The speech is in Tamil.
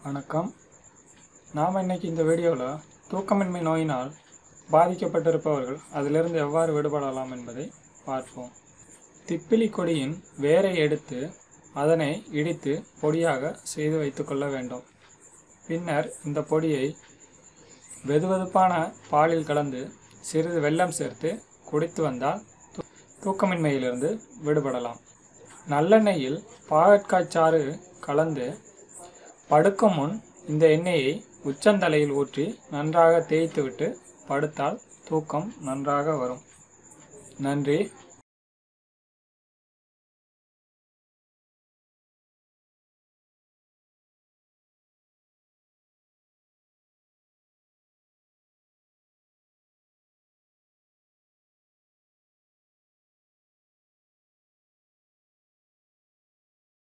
வணக்கம் நாம் இன்னைக்கு இந்த வீடியோவில் தூக்கமின்மை நோயினால் பாதிக்கப்பட்டிருப்பவர்கள் அதிலிருந்து எவ்வாறு விடுபடலாம் என்பதை பார்ப்போம் திப்பிலி கொடியின் வேரை எடுத்து அதனை இடித்து பொடியாக செய்து வைத்துக்கொள்ள வேண்டும் பின்னர் இந்த பொடியை வெதுவெதுப்பான பாலில் கலந்து சிறிது வெல்லம் சேர்த்து குடித்து வந்தால் தூ- தூக்கமின்மையிலிருந்து விடுபடலாம் நல்லெண்ணெயில் பாகற்காய் சாறு கலந்து படுக்கும் முன் இந்த எண்ணெயை உச்சந்தலையில் ஊற்றி நன்றாக தேய்த்துவிட்டு படுத்தால் தூக்கம் நன்றாக வரும் நன்றி